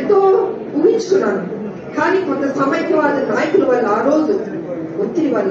ఎంతో ఊహించుకున్నాను కానీ కొంత సమైక్యవాద నాయకుల వల్ల ఆ రోజు ఒత్తిడి వల్ల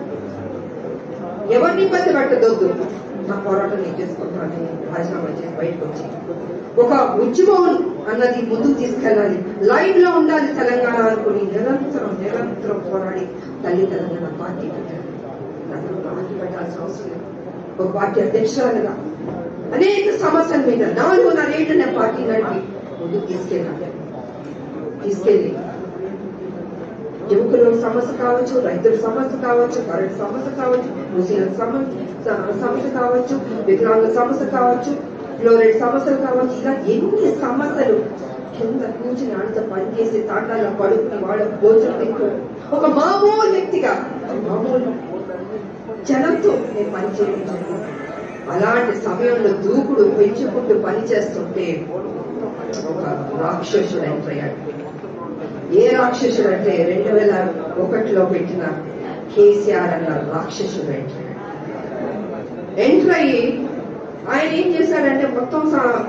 ఎవరిని ఇబ్బంది పెట్టదొద్దు నా పోరాటం నేను చేసుకుంటానని రాజీనామా చేసి బయటకు వచ్చి ఒక ఉద్యమం అన్నది ముందుకు తీసుకెళ్ళాలి లైవ్ లో ఉండాలి తెలంగాణ అనుకుని నిరంతరం నిరంతరం పోరాడి తల్లి తెలంగాణ పార్టీ పెట్టారు నాకు పార్టీ పెట్టాల్సిన అవసరం లేదు ఒక పార్టీ అధ్యక్షురాలుగా అనేక సమస్యల మీద నాలుగున్నర ఏళ్ళు నేను పార్టీ నడిపి ముందుకు తీసుకెళ్ళాలి తీసుకెళ్ళి యువకుల సమస్య కావచ్చు రైతుల సమస్య కావచ్చు కరెంట్ సమస్య కావచ్చు ముస్లింల సమస్య సమస్య కావచ్చు వికలాంగుల సమస్య కావచ్చు ఫ్లోరైడ్ సమస్యలు కావచ్చు ఇలా ఎన్ని సమస్యలు కింద కూర్చుని ఆడితో పనిచేసి తాటాల పడుకుని వాళ్ళ భోజనం తింటూ ఒక మామూలు వ్యక్తిగా మామూలు జనంతో నేను పనిచేయించాను అలాంటి సమయంలో దూకుడు పెంచుకుంటూ పనిచేస్తుంటే ఒక రాక్షసుడు ఎంటర్ అయ్యాడు ఏ రాక్షసుడు అంటే రెండు వేల ఒకటిలో పెట్టిన కేసీఆర్ అన్న రాక్షసుడు ఎంటర్ అయ్యాడు ఎంటర్ అయ్యి ఆయన ఏం చేశాడంటే మొత్తం సా-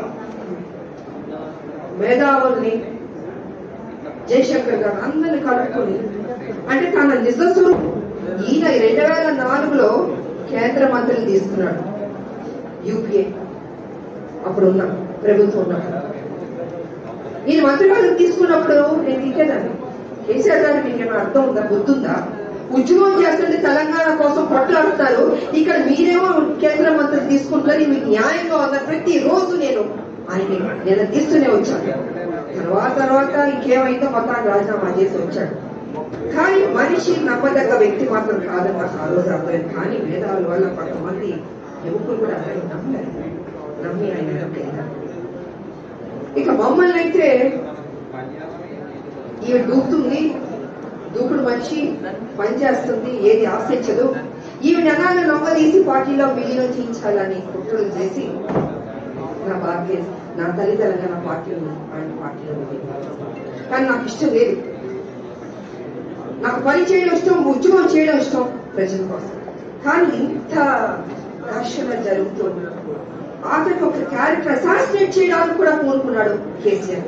మేధావుల్ని జయశంకర్ గారు అందరిని కలుపుకొని అంటే తన నిజ స్వరూపం ఈయన రెండు వేల నాలుగులో కేంద్ర మంత్రిని తీసుకున్నాడు యూపీఏ అప్పుడున్న ప్రభుత్వం ఉన్నప్పుడు ఈయన మంత్రివర్గం తీసుకున్నప్పుడు నేను ఇంకేదాన్ని కేసీఆర్ గారు మీకు ఏమైనా అర్థం ఉందా గుర్తుందా ఉద్యమం చేస్తుంటే తెలంగాణ కోసం కొట్లాడుతారు ఇక్కడ మీరేమో కేంద్ర మంత్రులు తీసుకుంటారు ఇది మీకు న్యాయంగా ఉందా ప్రతి రోజు నేను ఆయన నేను తీస్తూనే వచ్చాను తర్వాత తర్వాత ఇంకేమైందో మొత్తాన్ని రాజీనామా చేసి వచ్చాడు కానీ మనిషి నమ్మదగ్గ వ్యక్తి మాత్రం కాదని నాకు ఆ రోజు అర్థమైంది కానీ వేదాల వల్ల కొంతమంది యువకులు కూడా ఆయన నమ్మారు నమ్మి ఆయన వెనక్కి వెళ్ళారు ఇక మమ్మల్ని అయితే ఈమె దూకుతుంది దూకుడు మనిషి పనిచేస్తుంది ఏది ఆశించదు ఈమె జనాలను నమ్మదీసి పార్టీలో విలీనం చేయించాలని కుట్రలు చేసి నా భారతీయ నా తల్లి తెలంగాణ పార్టీలో ఆయన పార్టీలో విలీనం. కానీ నాకు ఇష్టం లేదు నాకు పని చేయడం ఇష్టం ఉద్యమం చేయడం ఇష్టం ప్రజల కోసం కానీ ఇంత ఘర్షణ జరుగుతుంది ఆఖరికి ఒక క్యారెక్టర్ అసాసినేట్ చేయడానికి కూడా పూనుకున్నాడు కేసీఆర్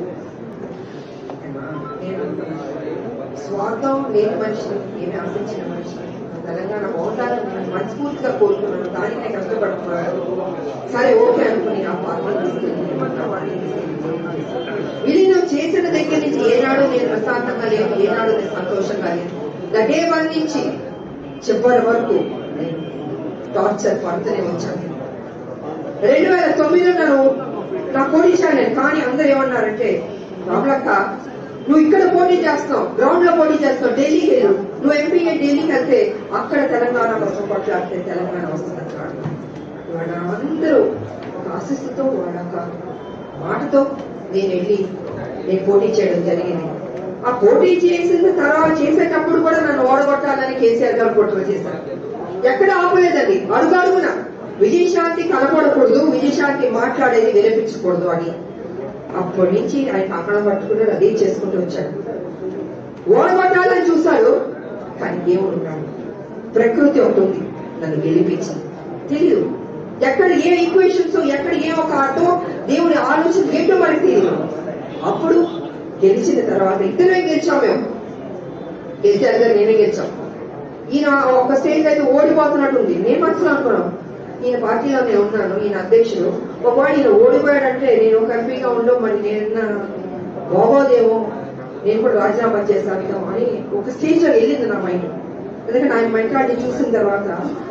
నేను అనుకున్నాను, స్వార్థం లేని మనిషి ఏమి ఆశించిన మనిషి తెలంగాణ బాగుండాలని నేను మనస్ఫూర్తిగా కోరుకున్నాను దానికే కష్టపడుతున్నాను సరే ఓకే అనుకుని ఆ పార్టీ తీసుకెళ్ళి మొత్తం పార్టీ తీసుకెళ్ళి విలీనం చేసిన దగ్గర నుంచి ఏనాడు నేను ప్రశాంతంగా లేదు ఏనాడు నేను సంతోషంగా లేదు ద డే వన్ నుంచి చివరి వరకు నేను టార్చర్ పడుతూనే వచ్చాను రెండు వేల తొమ్మిదిలో నన్ను నా పోటీ చేయలేదు కానీ అందరు ఏమన్నారంటే రాములక్క నువ్వు ఇక్కడ పోటీ చేస్తావు గ్రౌండ్ లో పోటీ చేస్తావు ఢిల్లీకి వెళ్ళు నువ్వు ఎంపీగా ఢిల్లీకి వెళ్తే అక్కడ తెలంగాణ కోసం కొట్లాడితే తెలంగాణ వస్తుంది అన్నాడు ఇవాళ అందరూ ఒక ఆశిస్సుతో వాళ్ళ ఒక మాటతో నేను వెళ్ళి నేను పోటీ చేయడం జరిగింది ఆ పోటీ చేసిన తర్వాత చేసేటప్పుడు కూడా నన్ను ఓడగొట్టాలని కేసీఆర్ గారు కుట్ర చేశారు ఎక్కడ ఆపలేదండి అడుగడుగున విజయశాంతి కనపడకూడదు విజయశాంతి మాట్లాడేది వినిపించకూడదు అని అప్పటి నుంచి ఆయన అక్కడ పట్టుకుని అదే చేసుకుంటూ వచ్చాడు ఓడగొట్టాలని చూశాడు కానీ దేవుడు ఉన్నాడు ప్రకృతి ఒకటి ఉంది నన్ను గెలిపించి తెలియదు ఎక్కడ ఏ ఈక్వేషన్స్ ఎక్కడ ఏ ఒక అర్థం దేవుడి ఆలోచన ఏంటో మనకి తెలియదు అప్పుడు గెలిచిన తర్వాత ఇద్దరే గెలిచాం మేము కేసీఆర్ గారు నేనే గెలిచాం ఈయన ఒక స్టేజ్ అయితే ఓడిపోతున్నట్టుంది నేను మనసులో అనుకున్నాం ఈయన పార్టీలో నేను ఉన్నాను ఈయన అధ్యక్షుడు ఒకవేళ ఈయన ఓడిపోయాడంటే నేను ఒక ఎంపీగా ఉండవు మరి నేను బాగోదేమో నేను కూడా రాజీనామా చేశాను అని ఒక స్టేజ్ లో వెళ్ళింది నా మైండ్ ఎందుకంటే ఆయన మైండ్ కార్డు చూసిన తర్వాత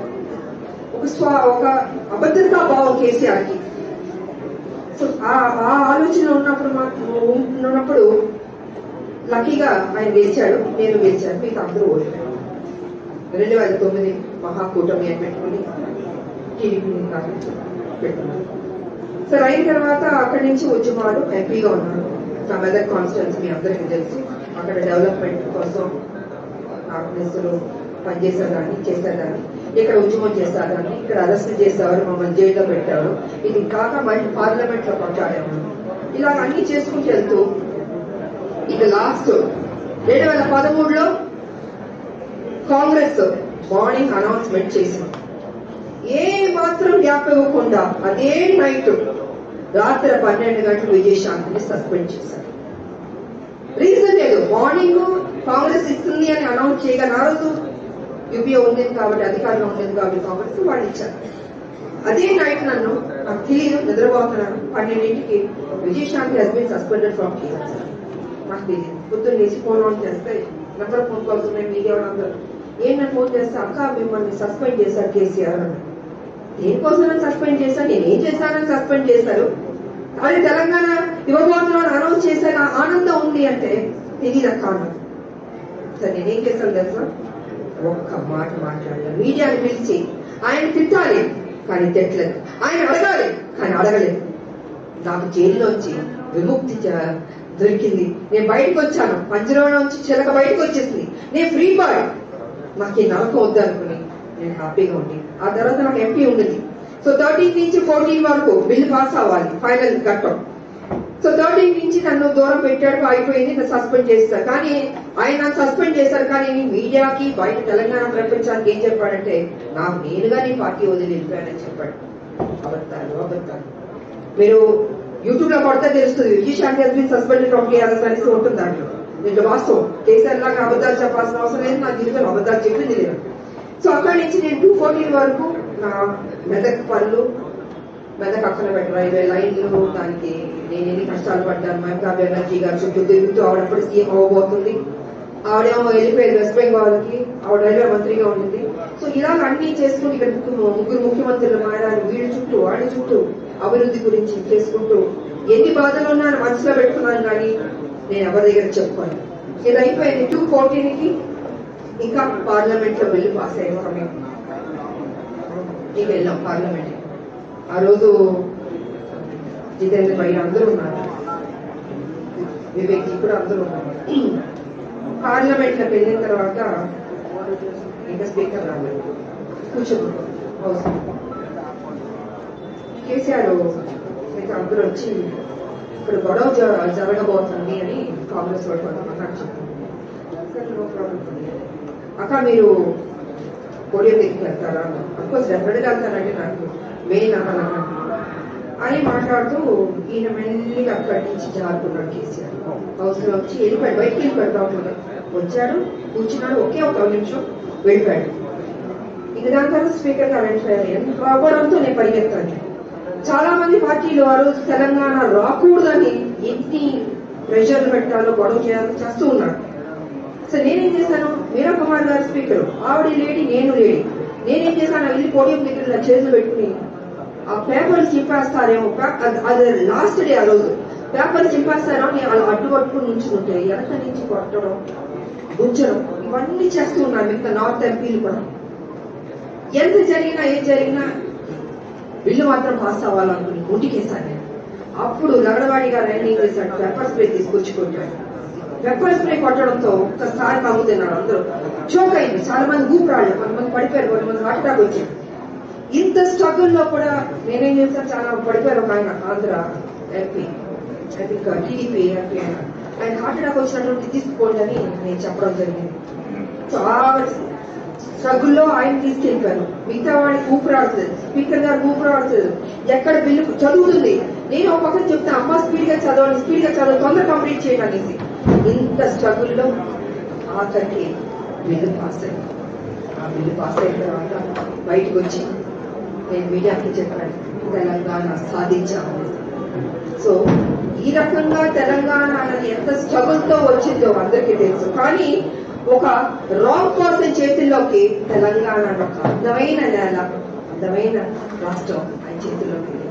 ఒక స్వ ఒక అభద్రతా భావం కేసీఆర్ కి సో ఆ ఆ ఆలోచన ఉన్నప్పుడు మాకు ఉన్నప్పుడు లక్కీగా ఆయన గెలిచాడు నేను గెలిచాను మీకు అందరూ ఓడిపోయారు రెండు వేల తొమ్మిది మహాకూటమి అని పెట్టుకుని టీడీపీని పెట్టుకున్నాను సరే అయిన తర్వాత అక్కడి నుంచి ఉద్యమాలు ఎంపీగా ఉన్నాను నా మెదక్ కాన్స్టిట్యున్సీ మీ అందరికీ తెలుసు అక్కడ డెవలప్మెంట్ కోసం ఆర్గనైజర్లు పనిచేసేదాన్ని చేసేదాన్ని ఇక్కడ ఉద్యమం చేసేదాన్ని ఇక్కడ అరెస్ట్ చేసేవారు మమ్మల్ని జైల్లో పెట్టారు ఇది కాక మళ్ళీ పార్లమెంట్ లో కొట్లాడాము ఇలా అన్ని చేసుకుంటూ వెళ్తూ ఇక లాస్ట్ రెండు వేల పదమూడులో కాంగ్రెస్ మార్నింగ్ అనౌన్స్మెంట్ చేసింది ఏ మాత్రం గ్యాప్ ఇవ్వకుండా అదే నైట్ రాత్రి పన్నెండు గంటలు విజయశాంతిని సస్పెండ్ చేశారు రీజన్ లేదు మార్నింగ్ కాంగ్రెస్ ఇస్తుంది అని అనౌన్స్ చేయగానే ఆ రోజు యూపీఏ ఉండేది కాబట్టి అధికారంలో ఉండేది కాబట్టి కాంగ్రెస్ వాళ్ళు ఇచ్చారు అదే నైట్ నన్ను నాకు తెలియదు నిద్రపోతున్నాను పన్నెండింటికి Vijayashanti he's been suspended from TRS నాకు తెలియదు పొద్దున్న లేచి ఫోన్ ఆన్ చేస్తే నెంబర్ ఫోన్ కాల్స్ ఉన్నాయి మీడియా వాళ్ళందరూ ఏం నన్ను ఫోన్ చేస్తే అక్క మిమ్మల్ని సస్పెండ్ చేశారు కేసీఆర్ అని దేనికోసం సస్పెండ్ చేశారు నేను ఏం చేశానని సస్పెండ్ చేశారు అది తెలంగాణ ఇవ్వబోతున్నాను అనౌన్స్ చేశాక ఆనందం ఉంది అంటే తెలియదు అక్క అన్నాను సరే నేనేం చేశాను తెలుసా ఒక్క మాట మాట్లాడాను మీడియాని పిలిచి ఆయన తిట్టాలి కానీ తిట్టలేదు ఆయన అడగాలి కానీ అడగలేదు నాకు జైల్లోంచి విముక్తి చ- దొరికింది నేను బయటకు వచ్చాను పంజరంలో నుంచి చిలక బయటకు వచ్చేసింది నేను ఫ్రీ బర్డ్ నాకు ఈ నరకం వద్దనుకుని నేను హ్యాపీగా ఉండి ఆ తర్వాత నాకు ఎంపీ ఉండేది సో థర్టీన్ నుంచి ఫోర్టీన్ వరకు బిల్ పాస్ అవ్వాలి ఫైనల్ ఘట్టం సో థర్టీన్ నుంచి నన్ను దూరం పెట్టాడు అయిపోయింది నన్ను సస్పెండ్ చేస్తారు కానీ ఆయన నన్ను సస్పెండ్ చేశారు కానీ మీడియాకి బయట తెలంగాణ ప్రపంచానికి ఏం చెప్పాడంటే నాకు నేనుగా నీ పార్టీ వదిలి వెళ్ళిపోయానని చెప్పాడు అబద్ధాలు అబద్ధాలు మీరు యూట్యూబ్ లో కొడితే తెలుస్తుంది Vijayashanti he's been suspended from TRS అనేసి ఉంటుంది దాంట్లో దీంట్లో వాస్తవం కేసీఆర్ లాగా అబద్ధాలు చెప్పాల్సిన అవసరం లేదు నా జీవితంలో అబద్ధాలు చెప్పింది లేదు సో అక్కడి నుంచి నేను టూ ఫోర్టీన్ వరకు నా మెదక్ పనులు మెదక్ అక్కన పెట్టి రైల్వే లైన్లు దానికి నేను ఎన్ని కష్టాలు పడ్డాను మమతా బెనర్జీ గారు చుట్టూ తిరుగుతూ ఆవిడప్పుడు సీఎం అవ్వబోతుంది ఆవిడేమో వెళ్ళిపోయేది వెస్ట్ బెంగాల్ కి ఆవిడ రైల్వే మంత్రిగా ఉండింది సో ఇలా అన్ని చేసుకుంటూ ఇక్కడ ముగ్గురు ముగ్గురు ముఖ్యమంత్రులు మారారు వీళ్ళ చుట్టూ వాళ్ళ చుట్టూ అభివృద్ధి గురించి చేసుకుంటూ ఎన్ని బాధలు ఉన్నాను మనసులో పెట్టుకున్నాను కానీ నేను ఎవరి దగ్గర చెప్పుకోను ఇది అయిపోయింది టూ ఫోర్టీన్ కి ఇంకా పార్లమెంట్ లో బిల్లు పాస్ అయ్యే సమయం నీకు వెళ్ళాం పార్లమెంట్ ఆ రోజు జితేంద్ర భాయ్ అందరూ ఉన్నారు వివేక్ జీ కూడా అందరూ ఉన్నారు పార్లమెంట్ లోకి వెళ్ళిన తర్వాత ఇంకా స్పీకర్ రాలేదు కూర్చోబోతుంది హౌస్ కేసీఆర్ ఇంకా అందరూ వచ్చి ఇక్కడ గొడవ జ- జరగబోతుంది అని కాంగ్రెస్ వాళ్ళు కొంతమంది నాకు చెప్పారు సరే, no problem. అక్క మీరు పోలియో దగ్గరికి వెళ్తారా అఫ్కోర్స్ డెఫినెట్ గా వెళ్తానంటే నాకు మెయిన్ అన్న అని మాట్లాడుతూ ఈయన మెల్లిగా అక్కడి నుంచి జారుకున్నాడు కేసీఆర్ హౌస్ లో వచ్చి వెళ్ళిపోయాడు బయటికి వెళ్ళిపోయాడు లోపల వచ్చాడు కూర్చున్నాడు ఒకే ఒక నిమిషం వెళ్ళిపోయాడు ఇక దాని తర్వాత స్పీకర్ గారు వెళ్ళిపోయారు ఎంత రావడంతో నేను పరిగెత్తాను చాలా మంది పార్టీలు ఆ రోజు తెలంగాణ రాకూడదని ఎన్ని ప్రెషర్లు పెట్టాలో గొడవ చేయాలో చేస్తూ ఉన్నారు సో నేనేం చేశాను మీరా కుమార్ గారు స్పీకర్ ఆవిడ లేడీ నేను లేడీ నేనేం చేశాను వెళ్ళి పోడియం దగ్గర ఇలా చేతులు పెట్టుకుని ఆ పేపర్లు చింపేస్తారేమో పే- అది- అది లాస్ట్ డే ఆ రోజు పేపర్ చింపేస్తారో నేను అలా అడ్డు పట్టుకుని నుంచుంటే వెనక నుంచి కొట్టడం గుంచడం ఇవన్నీ చేస్తూ ఉన్నారు మిగతా నార్త్ ఎంపీలు కూడా ఎంత జరిగినా ఏం జరిగినా బిల్లు మాత్రం పాస్ అవ్వాలనుకుని ముందుకేశాను నేను అప్పుడు లగడవాడి గారు ఆయన ఏం చేశాడు పెప్పర్ స్ప్రే తీసుకొచ్చి కొట్టాడు పెప్పర్ స్ప్రే కొట్టడంతో ఒక్కసారి కమ్ముతున్నారు అందరూ చోక్ అయింది చాలా మంది ఊపిరాళ్ళు కొంతమంది పడిపోయారు కొంతమంది హార్ట్ అటాక్ వచ్చింది ఇంత స్ట్రగుల్ లో కూడా నేనేం చేశాను చాలా పడిపోయారు ఒక ఆయన Andhra MP I think TDP MP ఆయన ఆయన హార్ట్ అటాక్ వచ్చినటువంటి తీసుకోండి అని నేను చెప్పడం జరిగింది సో ఆ స్ట్రగుల్లో ఆయన తీసుకెళ్ళిపోయాను మిగతా వాడికి ఊపిరాడుతుంది స్పీకర్ గారు ఊపిరాడుతుంది ఎక్కడ బిల్లు చదువుతుంది నేను ఒక పక్కన చెప్తాను అమ్మ స్పీడ్ గా చదవండి స్పీడ్ గా చదవండి తొందర కంప్లీట్ చేయండి అనేసి ఇంత స్ట్రగుల్లో ఆఖరికి బిల్లు పాస్ అయింది ఆ బిల్లు పాస్ అయిన తర్వాత బయటకు వచ్చి నేను మీడియాకి చెప్పాను తెలంగాణ సాధించామని సో ఈ రకంగా తెలంగాణ అనేది ఎంత స్ట్రగుల్ తో వచ్చిందో అందరికీ తెలుసు కానీ ఒక రాంగ్ పర్సన్ చేతుల్లోకి తెలంగాణ ఒక అందమైన నేల అందమైన రాష్ట్రం ఆయన చేతుల్లోకి వెళ్ళింది.